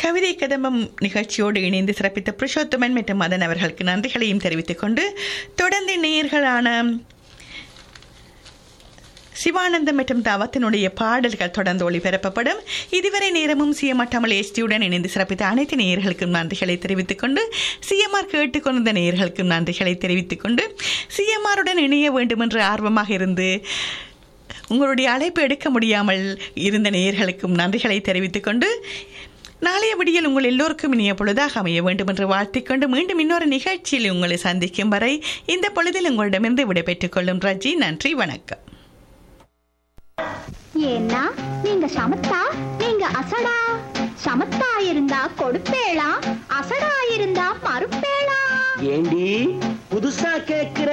கவிதை கதம்பம் நிகழ்ச்சியோடு இணைந்து சிறப்பித்த புருஷோத்தமன் மற்றும் மதன் அவர்களுக்கு நன்றிகளையும் தெரிவித்துக் கொண்டு தொடர்ந்து நேயர்களான சிவானந்தம் மற்றும் தவத்தினுடைய பாடல்கள் தொடர்ந்து ஒளிபரப்பப்படும் இதுவரை நேரமும் சிஎம்ஆர் தமிழ் எஸ்டியுடன் இணைந்து சிறப்பித்த அனைத்து நேயர்களுக்கும் நன்றிகளை தெரிவித்துக் கொண்டு சிஎம்ஆர் கேட்டுக்கொண்ட நேயர்களுக்கும் நன்றிகளை தெரிவித்துக் கொண்டு சிஎம்ஆருடன் இணைய வேண்டும் என்று ஆர்வமாக இருந்து உங்களுடைய அழைப்பு எடுக்க முடியாமல் இருந்த நேயர்களுக்கும் நன்றிகளை தெரிவித்துக் கொண்டு நாளைய விடியல் உங்கள் எல்லோருக்கும் இனிய பொழுதாக அமைய வேண்டும் என்று வாழ்த்திக்கொண்டு மீண்டும் இன்னொரு நிகழ்ச்சியில் உங்களை சந்திக்கும் வரை இந்த பொழுதில் உங்களிடமிருந்து விடைபெற்றுக் கொள்ளும் ரஜி நன்றி வணக்கம் ஏன்னா நீங்க சமத்தா நீங்க அசடா சமத்தா இருந்தா கொடுப்பேளா அசடா இருந்தா மறுப்பேளா ஏண்டி புதுசா கேக்குற